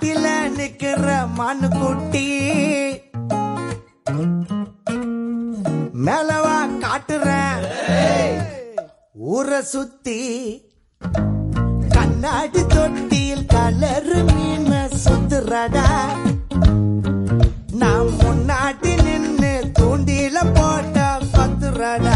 மாட்டில நிக்கிற மனு குட்டி மேலவா காட்டுறேன் ஊரை சுத்தி கண்ணாடி தொட்டியில் கலரு மீன சுத்துறடா நான் முன்னாடி நின்னு தூண்டில போட்ட பத்துறடா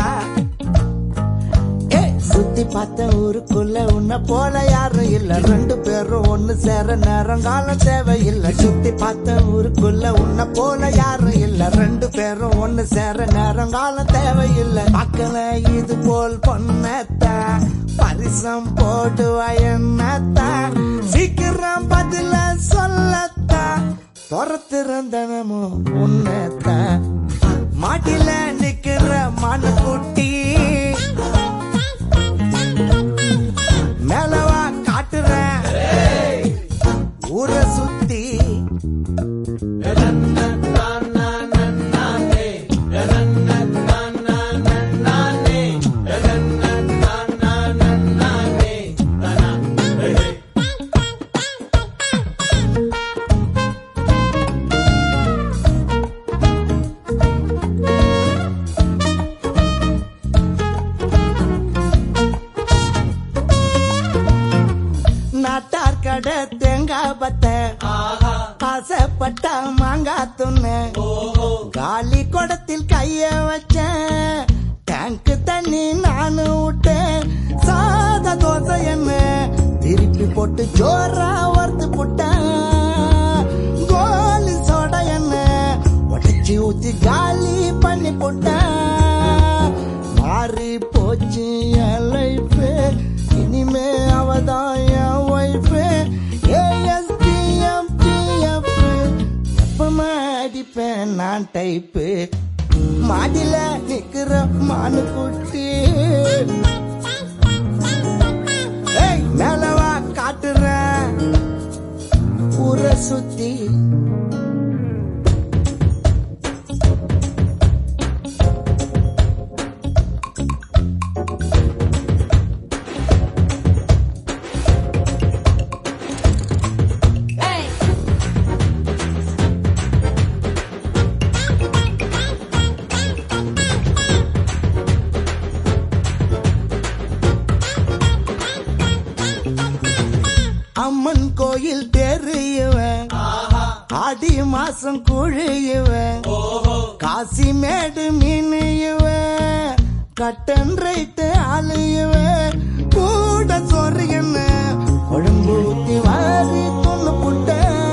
ஏய், சுத்தி பார்த்த ஊருக்குள்ள உன்னை போல யாரும் இல்ல ரெண்டு பேரும் ஒண்ணு சேர நேரம் காலம் தேவையில்லை சுத்தி பார்த்த ஊருக்குள்ள உன்னை போல யாரும் இல்ல ரெண்டு பேரும் ஒண்ணு சேர நேரம் காலம் தேவையில்லை மக்கள இது போல் பொண்ணத்த பரிசம் போடுவா என்னத்த சீக்கிரம் பதில சொல்லத்தா துரத்திருந்தனமும் உன்னத்த மாட்டில நிக்கிற மனுக்குட்டி மேலவா காட்டுறேன் ஊரை சுத்தி நாட்டார் கடை தேங்காய் பத்த ஆசைப்பட்ட மாங்காய் துண்ணு காலி குடத்தில் கைய வச்சேன் டேங்க் தண்ணி நானு விட்டேன் சாத தோசை என்ன திருப்பி போட்டு ஜோரா வறுத்து போட்டேன் கோலி சோடா என்ன உடச்சி ஊத்தி காலி பண்ணி போட்டேன் மாறி போச்சு என் லைஃப் இனிமே அவதான் என் ஒய்ஃப் ஏஎஸ்டிஎம் பிஎஃப் எப்பமா அடிப்பேன் நான் டைப்பு மாடில நிக்கிற மானு குட்டி ஏய், மேலவா காட்டுறேன் ஊரை சுத்தி அம்மன் கோயில் தெரியவன் ஆடி மாசம் குழியுவன் காசி மேடு மீனியுவன் கட்டன் ரைட்டு ஆளுயுவன் கூட சொரியன்னு குழம்பு ஊத்தி வாரி தொண்ணு புட்ட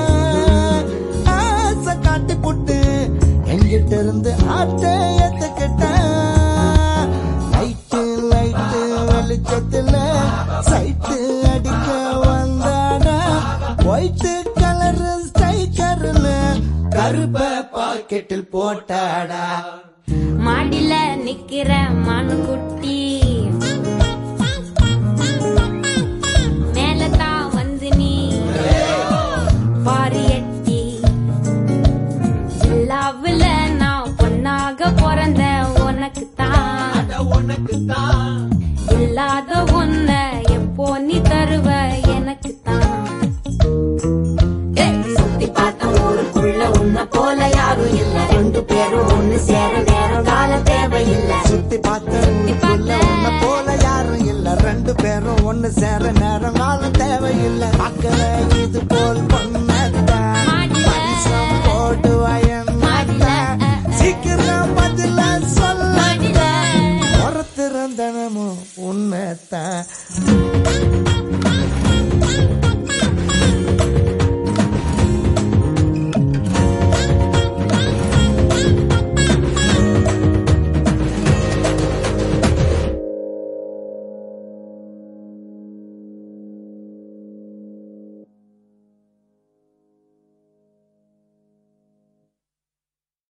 ஆசை காட்டி புட்டு எங்கிட்ட இருந்து ஆட்ட ஏத்துக்கிட்டேன் லைட்டு லைட்டு வெளிச்சத்துல சைட்டு அடிக்க வந்தாடா ஒயிட் கலர் ஸ்டைக்கர்னு கருப்ப பாக்கெட்டில் போட்டாடா மாடில நிக்கிற மானுக்குட்டி மேலதான் வந்து நீ பாரு எட்டி ஜில்லாவுல நான் பொண்ணாக பிறந்த உனக்கு தான் இல்லாத ஒன்ன எப்போ நீ தருவ எனக்கு தான் சுத்தி பார்த்த ஊருக்குள்ள உன்ன போல யாரும் இல்ல ரெண்டு பேரும் ஒண்ணு சேர நேரம் கால தேவையில்லை சுத்தி பார்த்த ஊருக்குள்ள உன்னை போல யாரும் இல்ல ரெண்டு பேரும் ஒண்ணு சேர நேரம் காலம் தேவையில்லை மக்கள இது போல் பொண்ணத்தான் மாடில. பரிசம் போடுவா மாடில. என்னத்தான் சீக்கிரம் பதில சொல்ல மாடில. ஒருத்திருந்தனமும் உன்னத்தான்